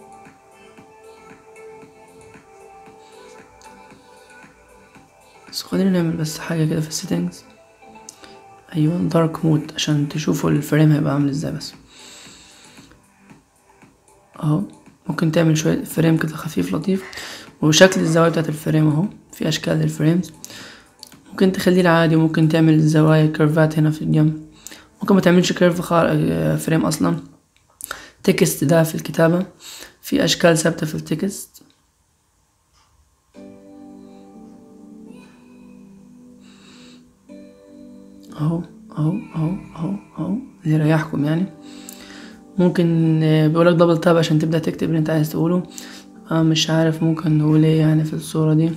بس خلينا نعمل بس حاجه كده في السيتنجز ايوه دارك مود عشان تشوفوا الفريم هيبقى عامل ازاي بس اهو ممكن تعمل شوية فريم كده خفيف لطيف وشكل الزوايا بتاعت الفريم اهو في اشكال للفريمز ممكن تخليه العادي وممكن تعمل زوايا كيرفات هنا في الجنب ممكن ما تعملش كيرف خار... فريم اصلا تكست ده في الكتابة في اشكال ثابتة في التكست اهو اهو اهو اهو اهو اللي يريحكم يعني ممكن بيقولك دبل تاب عشان تبدأ تكتب اللي انت عايز تقوله اه مش عارف ممكن نقول ايه يعني في الصورة دي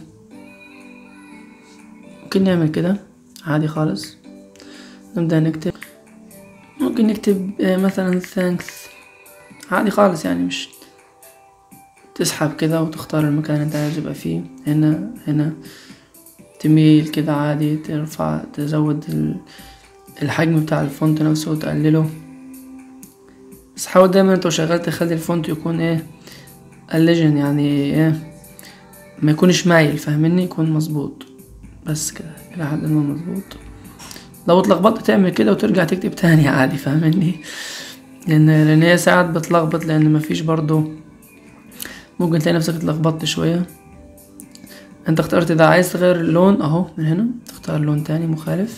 ممكن نعمل كده عادي خالص نبدأ نكتب ممكن نكتب مثلا thanks عادي خالص يعني مش تسحب كده وتختار المكان اللي انت عايز يبقى فيه هنا هنا تميل كده عادي ترفع تزود الحجم بتاع الفونت نفسه وتقلله بس حاول دايما انت وشغال تخلي الفونت يكون ايه الليجن يعني ايه ما يكونش مايل فاهمني يكون مظبوط بس كده الى حد ما مظبوط لو اتلخبطت تعمل كده وترجع تكتب تاني عادي فاهمني لان لان هي ساعات بتلخبط لان مفيش برضو ممكن تلاقي نفسك اتلخبطت شويه انت اخترت ده عايز تغير اللون اهو من هنا تختار لون تاني مخالف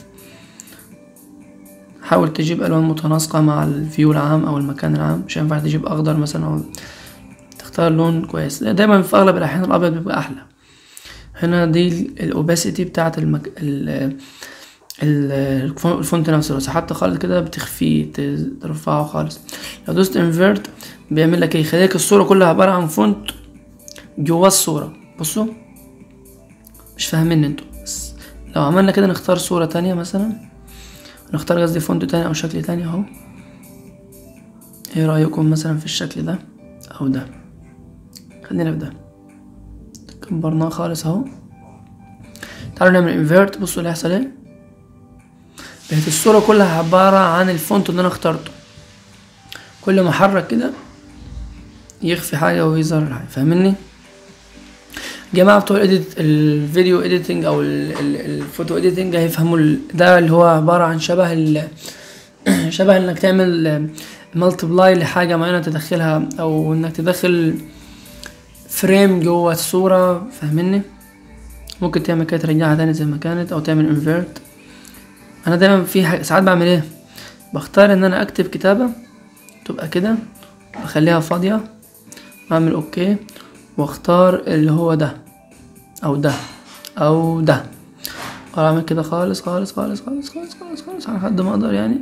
حاول تجيب الوان متناسقة مع الفيو العام او المكان العام مش هينفع تجيب اخضر مثلا او تختار لون كويس دايما في اغلب الاحيان الابيض بيبقى احلى هنا دي الاوباسيتي بتاعت المك... ال... الفونت نفسه لو سحبت خالص كده بتخفيه ترفعه خالص لو دوست انفيرت بيعمل لك ايه يخليك الصورة كلها عبارة عن فونت جوا الصورة بصوا مش فاهمين انتوا بس لو عملنا كده نختار صورة تانية مثلا نختار قصدي فونت تاني او شكل تاني اهو ايه رأيكم مثلا في الشكل ده او ده خلينا في ده كبرناه خالص اهو تعالوا نعمل انفيرت بصوا اللي هيحصل ايه بقت الصورة كلها عبارة عن الفونت اللي انا اخترته كل ما احرك كده يخفي حاجة ويظهر حاجة فاهمني جماعة بتوع الإديت الفيديو إديتنج أو الفوتو إديتنج هيفهموا ده اللي هو عبارة عن شبه ال شبه إنك تعمل مالتبلاي لحاجة معينة تدخلها أو إنك تدخل فريم جوه الصورة فاهمني ممكن تعمل كده ترجعها تاني زي ما كانت أو تعمل انفيرت أنا دايما في حاجة ساعات بعمل إيه بختار إن أنا أكتب كتابة تبقى كده بخليها فاضية أعمل أوكي واختار اللي هو ده او ده او ده اعمل كده خالص خالص خالص خالص خالص خالص خالص على قد ما اقدر يعني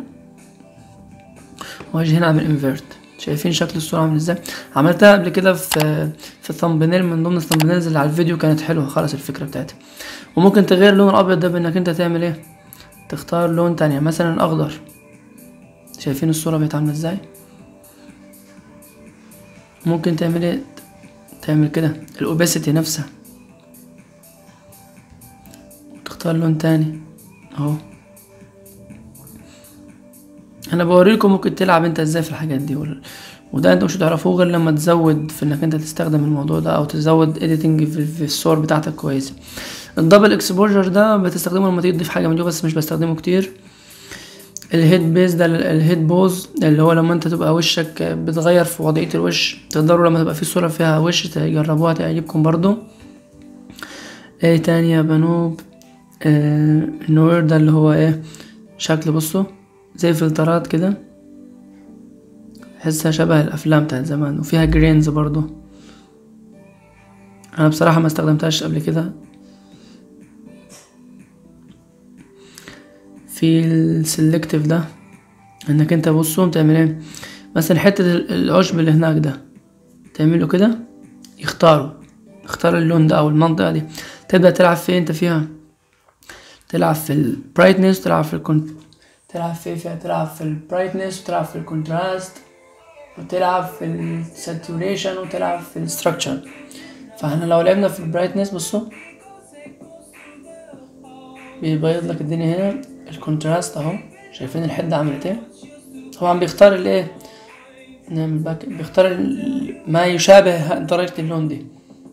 واجي هنا اعمل انفيرت شايفين شكل الصورة عامل ازاي عملتها قبل كده في في الثامبنيل من ضمن الثامبنيلز اللي على الفيديو كانت حلوة خالص الفكرة بتاعتها وممكن تغير اللون الابيض ده بانك انت تعمل ايه تختار لون تانية مثلا اخضر شايفين الصورة بقت عاملة ازاي ممكن تعمل ايه تعمل كده الاوباسيتي نفسها تختار لون تاني اهو انا بوريكم ممكن تلعب انت ازاي في الحاجات دي وده انت مش هتعرفوه غير لما تزود في انك انت تستخدم الموضوع ده او تزود اديتنج في, في الصور بتاعتك كويسه الدبل اكسبوجر ده بتستخدمه لما تيجي تضيف حاجه من جوه بس مش بستخدمه كتير الهيد بيز ده الهيد بوز اللي هو لما انت تبقى وشك بتغير في وضعية الوش تقدروا لما تبقى في صورة فيها وش تجربوها تعجبكم برضو ايه تاني يا بنوب آه النوير ده اللي هو ايه شكل بصوا زي فلترات كده حسها شبه الافلام بتاعت زمان وفيها جرينز برضو انا بصراحة ما استخدمتهاش قبل كده في السلكتيف ده انك انت بصوا بتعمل ايه مثلا حتة ال- العشب اللي هناك ده تعمله كده يختاروا اختار اللون ده او المنطقة دي تبدأ تلعب فين انت فيها تلعب في البرايتنس تلعب في الكون تلعب في فيها تلعب في البرايتنس وتلعب في الكونتراست وتلعب في الساتوريشن وتلعب في الستراكشر فاحنا لو لعبنا في البرايتنس بصوا بيبيض لك الدنيا هنا الكونتراست اهو شايفين الحدة عملت ايه طبعا بيختار الايه نعمل باك بيختار ال- ما يشابه درجة اللون دي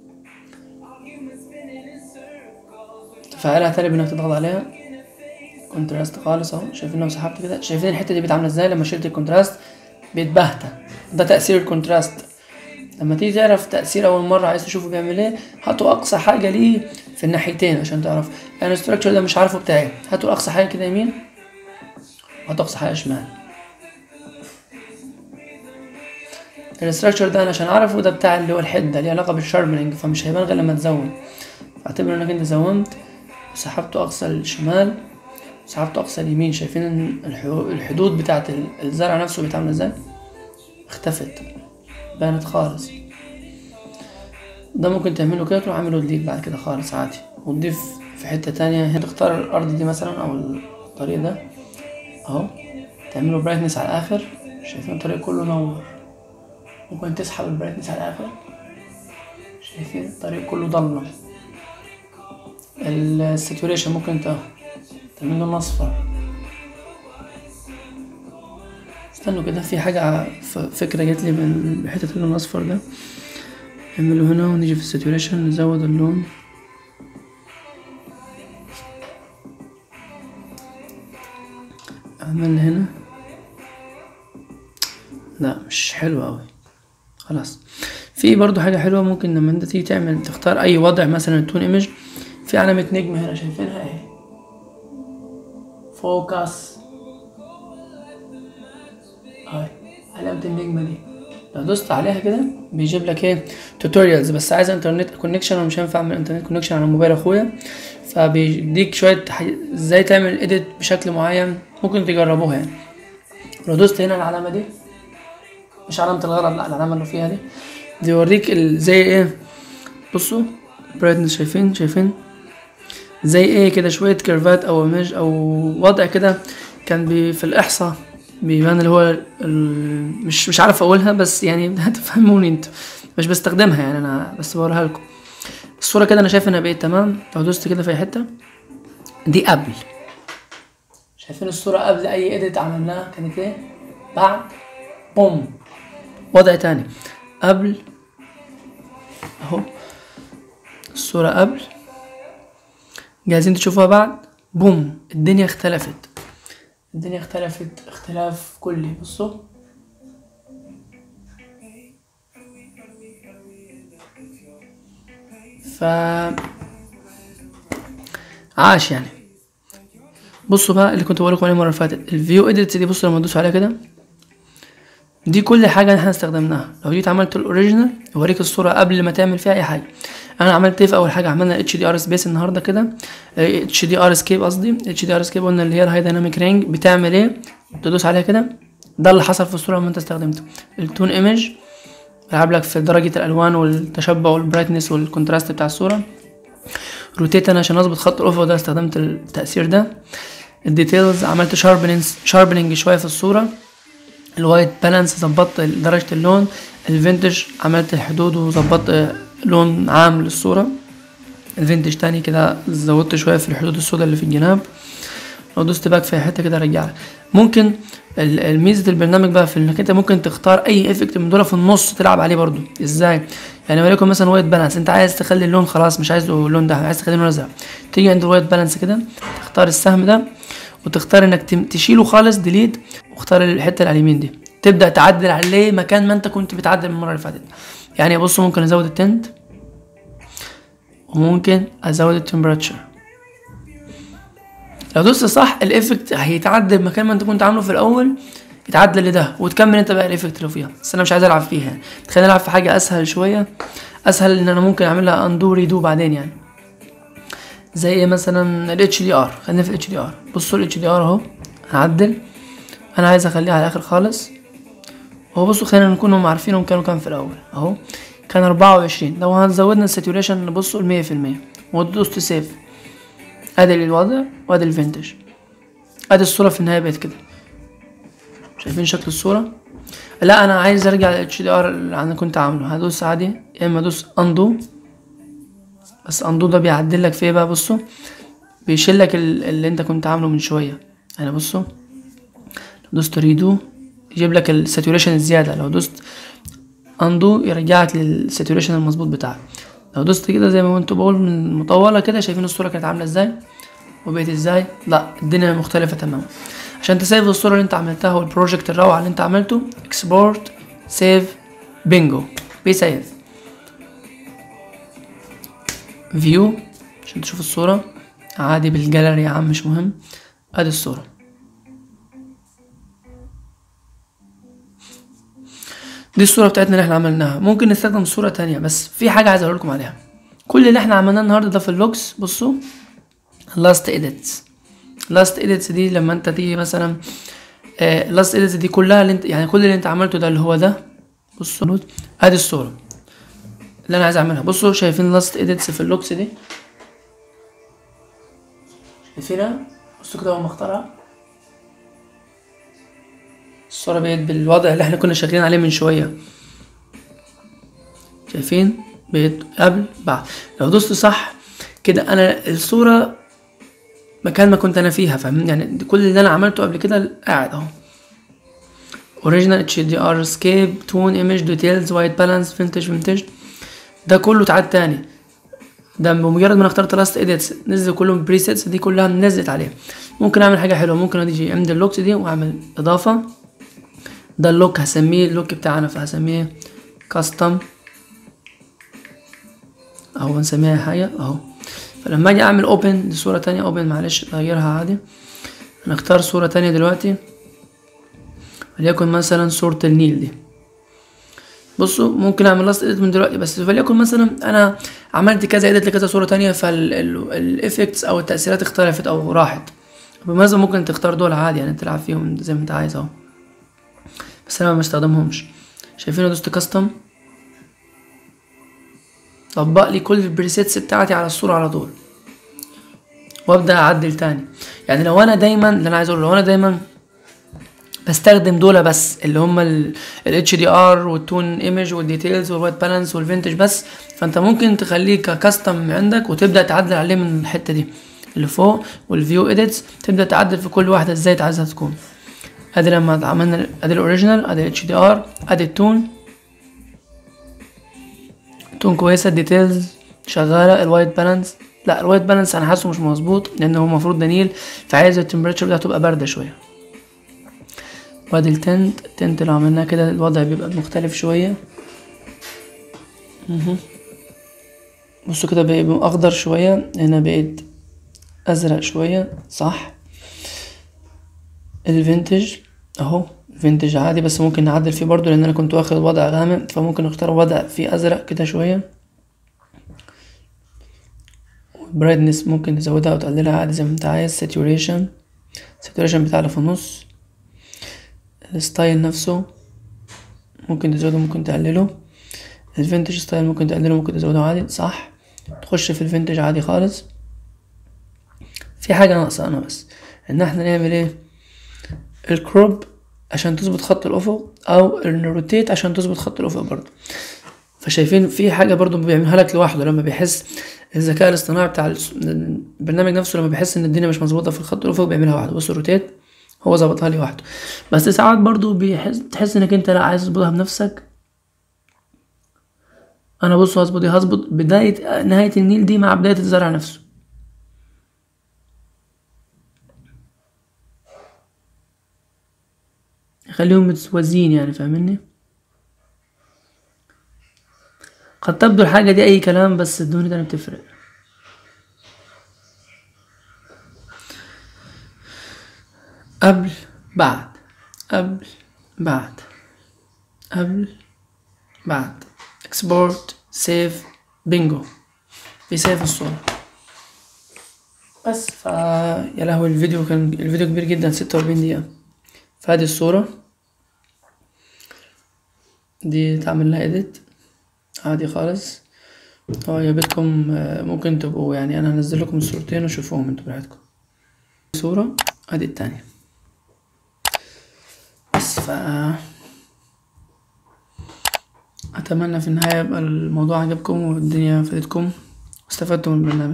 تفعلها تاني بانك تضغط عليها كونتراست خالص اهو شايفين لو سحبت كده شايفين الحتة دي بتعمل ازاي لما شلت الكونتراست بيتبهتى ده تأثير الكونتراست لما تيجي تعرف تأثير أول مرة عايز تشوفه بيعمل ايه هاتوا أقصى حاجة ليه في الناحيتين عشان تعرف يعني الستراكشر ده مش عارفه بتاعي هاتوا أقصى حاجة كده يمين وهاتوا أقصى حاجة شمال الستراكشر ده أنا عشان أعرفه ده بتاع اللي هو الحدة ليه علاقة بالشاربنينج فمش هيبان غير لما تزوم فاعتبر إنك أنت زومت وسحبته أقصى الشمال سحبته أقصى اليمين شايفين إن الحو- الحدود بتاعت ال- الزرع نفسه بتعمل ازاي اختفت بانت خالص ده ممكن تعمله كده تروح عامله ديليت بعد كده خالص عادي وتضيف في حتة تانية هنا تختار الأرض دي مثلا أو الطريق ده أهو تعمله برايتنس على الآخر شايفين الطريق كله نور ممكن تسحب البرايتنس على الآخر شايفين الطريق كله ضلمة الساتوريشن ممكن انت تعمل لون أصفر استنوا كده في حاجة ف- فكرة جات لي من حتة اللون الأصفر ده نعمله هنا ونيجي في الساتوريشن نزود اللون عملنا هنا لا مش حلو أوي خلاص في برضو حاجة حلوة ممكن لما انت تيجي تعمل تختار أي وضع مثلا التون ايمج في علامة نجم هنا شايفينها اهي فوكس هاي علامة النجمة دي لو دوست عليها كده بيجيب لك ايه توتوريالز بس عايز انترنت كونكشن ومش هينفع اعمل انترنت كونكشن على موبايل اخويا فبيديك شوية حي- ازاي تعمل اديت بشكل معين ممكن تجربوها يعني لو دوست هنا العلامة دي مش علامة الغرض لا العلامة اللي فيها دي دي يوريك ال- زي ايه بصوا برايتنس شايفين شايفين زي ايه كده شوية كيرفات او مج او وضع كده كان بي في الاحصاء بيبان اللي هو ال- مش مش عارف اقولها بس يعني هتفهموني انت مش بستخدمها يعني انا بس بوريها لكم الصورة كده انا شايف انها بقت تمام لو دوست كده في أي حتة دي قبل شايفين الصورة قبل اي اديت عملناها كانت ايه بعد بوم وضع تاني قبل اهو الصورة قبل جاهزين تشوفوها بعد بوم الدنيا اختلفت الدنيا اختلفت اختلاف كلي بصوا ف عاش يعني بصوا بقى اللي كنت بقولكم عليه المره اللي فاتت الفيو اديت دي بصوا لما تدوسوا عليها كده دي كل حاجه احنا استخدمناها لو جيت عملت الاوريجينال يوريك الصوره قبل ما تعمل فيها اي حاجه انا عملت ايه في اول حاجه عملنا اتش دي ار سبيس النهارده كده اتش دي ار سكيب قصدي اتش دي ار سكيب قلنا اللي هي الهاي دايناميك رينج بتعمل ايه تدوس عليها كده ده اللي حصل في الصوره لما انت استخدمته التون ايمج بلعب لك في درجه الالوان والتشبع والبرايتنس والكونتراست بتاع الصوره روتيت انا عشان اظبط خط الافق ده استخدمت التاثير ده الديتيلز عملت شاربنينج شاربنينج شويه في الصوره الوايت بالانس ظبطت درجه اللون الفينتج عملت الحدود وظبطت لون عام للصوره الفينتج تاني كده زودت شويه في الحدود السوداء اللي في الجناب لو دوست باك في حته كده رجع لك ممكن ال- الميزه البرنامج بقى في انك انت ممكن تختار اي افكت من دول في النص تلعب عليه برضو ازاي يعني وليكن مثلا وايت بالانس انت عايز تخلي اللون خلاص مش عايزه اللون ده عايز تخليه لون ازرق تيجي عند الوايت بالانس كده تختار السهم ده وتختار انك تم- تشيله خالص ديليت واختار الحته اللي على اليمين دي تبدا تعدل عليه مكان ما انت كنت بتعدل المره اللي فاتت يعني بصوا ممكن ازود التنت وممكن ازود التمبراتشر لو دوست صح الافكت هيتعدل مكان ما انت كنت عامله في الاول يتعدل لده وتكمل انت بقى الافكت اللي فيها بس انا مش عايز العب فيها يعني خلينا نلعب في حاجه اسهل شويه اسهل ان انا ممكن اعملها اندو ريدو بعدين يعني زي ايه مثلا الاتش دي ار خلينا في الاتش دي ار بصوا الاتش دي ار اهو هعدل انا عايز اخليها على الاخر خالص هو بصوا خلينا نكون عارفينهم كانوا كام في الاول اهو كان أربعة وعشرين لو هنزودنا الساتوريشن نبصوا المية في المية ودوست سيف ادي الوضع وادي الفينتج ادي الصورة في النهاية بقت كده شايفين شكل الصورة لا انا عايز ارجع لل HDR اللي انا كنت عامله هدوس عادي يا اما ادوس اندو بس اندو ده بيعدل لك في ايه بقى بصوا بيشيل لك ال- اللي انت كنت عامله من شويه يعني بصوا لو دوست ريدو يجيب لك الساتوريشن الزياده لو دوست اندو يرجعك للساتوريشن المظبوط بتاعك لو دوست كده زي ما كنت بقول من مطوله كده شايفين الصوره كانت عامله ازاي وبقت ازاي لا الدنيا مختلفه تماما عشان تسيف الصوره اللي انت عملتها والبروجكت الروعه اللي انت عملته اكسبورت سيف بينجو بيسيف فيو عشان تشوف الصورة عادي بالجاليري يا عم مش مهم ادي الصورة دي الصورة بتاعتنا اللي احنا عملناها ممكن نستخدم صورة تانية بس في حاجة عايز اقولكم عليها كل اللي احنا عملناه النهاردة ده في اللوكس بصوا لاست edits لاست edits دي لما انت تيجي مثلا لاست edits دي كلها اللي انت يعني كل اللي انت عملته ده اللي هو ده بصوا ادي الصورة اللي انا عايز اعملها بصوا شايفين لاست edits في اللوكس دي شايفينها بصوا كده اول ما اختارها الصورة بقت بالوضع اللي احنا كنا شغالين عليه من شوية شايفين بقت قبل بعد لو دوست صح كده انا الصورة مكان ما كنت انا فيها فاهم يعني كل اللي انا عملته قبل كده قاعد اهو اوريجينال اتش دي ار سكيب تون ايمج ديتيلز وايت بالانس فينتج فينتج ده كله اتعاد تاني ده بمجرد ما انا اخترت لاست اديتس نزل كلهم بريسيتس دي كلها نزلت عليها ممكن اعمل حاجه حلوه ممكن اجي عند اللوكس دي واعمل اضافه ده اللوك هسميه اللوك بتاعنا فهسميه كاستم اهو هنسميها حاجه اهو فلما اجي اعمل اوبن لصوره تانية اوبن معلش اغيرها عادي هنختار صوره تانية دلوقتي وليكن مثلا صوره النيل دي بصوا ممكن اعمل لاست اديت من دلوقتي بس فليكن مثلا انا عملت كذا اديت لكذا صوره تانية فالافكتس او التاثيرات اختلفت او راحت بالمناسبه ممكن تختار دول عادي يعني تلعب فيهم زي ما انت عايز اهو بس انا ما بستخدمهمش شايفين دوست كاستم طبق لي كل البريسيتس بتاعتي على الصوره على طول وابدا اعدل تاني يعني لو انا دايما اللي انا عايز اقوله لو انا دايما بستخدم دول بس اللي هم ال اتش دي ار والتون ايمج والديتيلز والوايت بالانس والفينتج بس فانت ممكن تخليه ككاستم عندك وتبدا تعدل عليه من الحته دي اللي فوق والفيو اديتس تبدا تعدل في كل واحده ازاي انت عايزها تكون ادي لما عملنا ادي الاوريجينال ادي اتش دي ار ادي التون تون كويسه الديتيلز شغاله الوايت بالانس لا الوايت بالانس انا حاسه مش مظبوط لان هو المفروض ده نيل فعايز التمبريتشر بتاعته تبقى بارده شويه وادي التنت التنت لو عملناه كده الوضع بيبقى مختلف شوية مهم. بصوا كده بقى اخضر شوية هنا بقيت ازرق شوية صح الفينتج اهو فينتج عادي بس ممكن نعدل فيه برضو لان انا كنت واخد وضع غامق فممكن نختار وضع فيه ازرق كده شوية برايتنس ممكن تزودها او تقللها عادي زي ما انت عايز ساتوريشن ساتوريشن بتاع اللي في النص الستايل نفسه ممكن تزوده ممكن تقلله الفينتج ستايل ممكن تقلله ممكن تزوده عادي صح تخش في الفينتج عادي خالص في حاجة ناقصة أنا بس إن احنا نعمل ايه الكروب عشان تظبط خط الأفق أو الروتيت عشان تظبط خط الأفق برضه فشايفين في حاجة برضه بيعملها لك لوحده لما بيحس الذكاء الاصطناعي بتاع البرنامج نفسه لما بيحس ان الدنيا مش مظبوطة في الخط الأفق بيعملها لوحده بص الروتيت هو ظبطها لي وحده بس ساعات برضو بيحس تحس انك انت لا عايز تظبطها بنفسك انا بص هظبط ايه هظبط بداية نهاية النيل دي مع بداية الزرع نفسه خليهم متوازيين يعني فاهمني قد تبدو الحاجة دي أي كلام بس الدنيا ده بتفرق قبل بعد قبل بعد قبل بعد اكسبورت سيف بينجو بيسيف الصورة بس فا يا لهوي الفيديو كان الفيديو كبير جدا ستة وأربعين دقيقة فادي الصورة دي تعمل لها edit عادي خالص لو عجبتكم آه، ممكن تبقوا يعني انا هنزل لكم الصورتين وشوفوهم انتوا براحتكم صورة ادي التانية بس ف اتمنى في النهاية يبقى الموضوع عجبكم والدنيا فادتكم واستفدتوا من البرنامج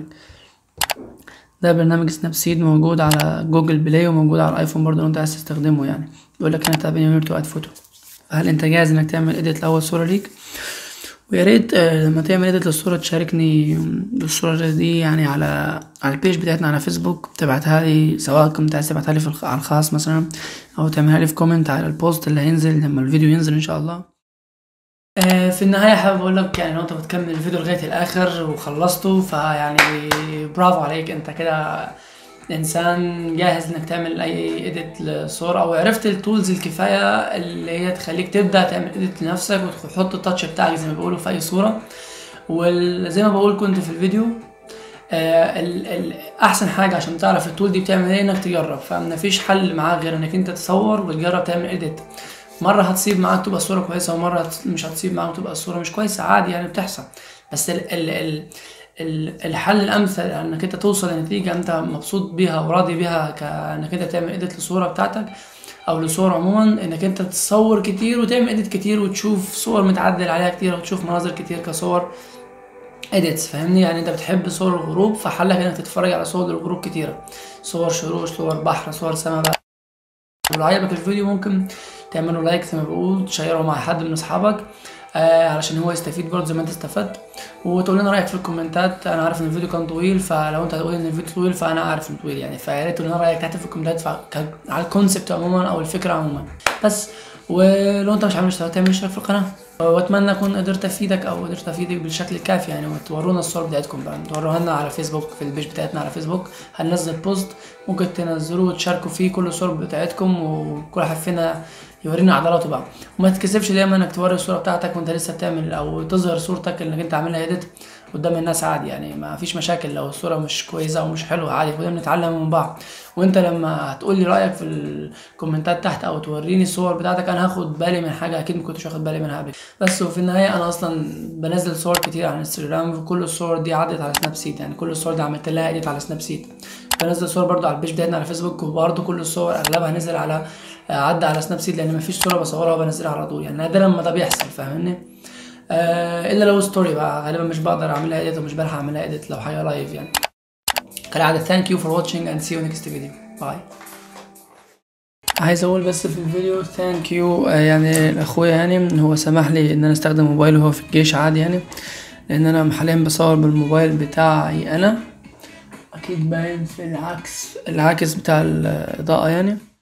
ده برنامج سناب سيد موجود على جوجل بلاي وموجود على الايفون برضه لو انت عايز تستخدمه يعني بيقول لك هنا تابعني وير تو اد فوتو هل انت جاهز انك تعمل اديت لاول صورة ليك ويا ريت آه، لما تعمل اديت للصورة تشاركني بالصورة دي يعني على على البيج بتاعتنا على فيسبوك تبعتها لي سواء كنت عايز تبعتها لي في الخ- على الخاص مثلا او تعملها لي في كومنت على البوست اللي هينزل لما الفيديو ينزل ان شاء الله آه، في النهاية حابب أقول لك يعني لو أنت بتكمل الفيديو لغاية الآخر وخلصته فيعني برافو عليك أنت كده إنسان جاهز إنك تعمل أي إيديت لصورة أو عرفت التولز الكفاية اللي هي تخليك تبدأ تعمل إيديت لنفسك وتحط التاتش بتاعك زي ما بيقولوا في أي صورة وزي ما بقول كنت في الفيديو آه، ال ال احسن حاجه عشان تعرف التول دي بتعمل ايه انك تجرب فمفيش حل معاه غير انك انت تصور وتجرب تعمل اديت مره هتصيب معاك تبقى الصوره كويسه ومره هت- مش هتصيب معاك تبقى الصوره مش كويسه عادي يعني بتحصل بس ال ال ال ال الحل الامثل انك انت توصل لنتيجه انت مبسوط بيها وراضي بيها كانك انت تعمل اديت للصوره بتاعتك او لصور عموما انك انت تصور كتير وتعمل اديت كتير وتشوف صور متعدل عليها كتير وتشوف مناظر كتير كصور اديتس فاهمني يعني انت بتحب صور الغروب فحلك انك تتفرج على صور الغروب كتيرة صور شروق صور بحر صور سما بقى ولو عجبك الفيديو ممكن تعمله لايك زي ما بقول تشيره مع حد من اصحابك آه علشان هو يستفيد برضه زي ما انت استفدت وتقول لنا رايك في الكومنتات انا عارف ان الفيديو كان طويل فلو انت هتقول ان الفيديو طويل فانا عارف انه طويل يعني فيا ريت تقول لنا رايك تحت في الكومنتات فع- ك- على الكونسبت عموما او الفكره عموما بس ولو انت مش عامل اشتراك تعمل اشتراك في القناه واتمنى اكون قدرت افيدك او قدرت افيدك بالشكل الكافي يعني وتورونا الصور بتاعتكم بقى توروها لنا على فيسبوك في البيج بتاعتنا على فيسبوك هننزل بوست ممكن تنزلوه وتشاركوا فيه كل الصور بتاعتكم وكل واحد فينا يورينا عضلاته بقى وما تتكسفش دايما انك توري الصوره بتاعتك وانت لسه بتعمل او تظهر صورتك انك انت عاملها ايديت قدام الناس عادي يعني ما فيش مشاكل لو الصوره مش كويسه او مش حلوه عادي كلنا بنتعلم من بعض وانت لما هتقول لي رايك في الكومنتات تحت او توريني الصور بتاعتك انا هاخد بالي من حاجه اكيد ما كنتش واخد بالي منها قبل بس وفي النهايه انا اصلا بنزل صور كتير على انستجرام كل الصور دي عدت على سناب سيت يعني كل الصور دي عملت لها اديت على سناب سيت بنزل صور برضو على البيج بتاعتنا على فيسبوك وبرضو كل الصور اغلبها نزل على عدى على سناب سيت لان مفيش صوره بصورها وبنزلها على طول يعني نادرا ما ده بيحصل فاهمني آه الا لو ستوري بقى غالبا مش بقدر اعملها اديت ومش بلحق اعملها اديت لو حاجه لايف يعني كالعاده ثانك يو فور واتشنج اند سي يو نيكست فيديو باي عايز اقول بس في الفيديو ثانك يو يعني لاخويا يعني هو سمح لي ان انا استخدم موبايله وهو في الجيش عادي يعني لان انا حاليا بصور بالموبايل بتاعي انا اكيد باين في العكس العكس بتاع الاضاءة يعني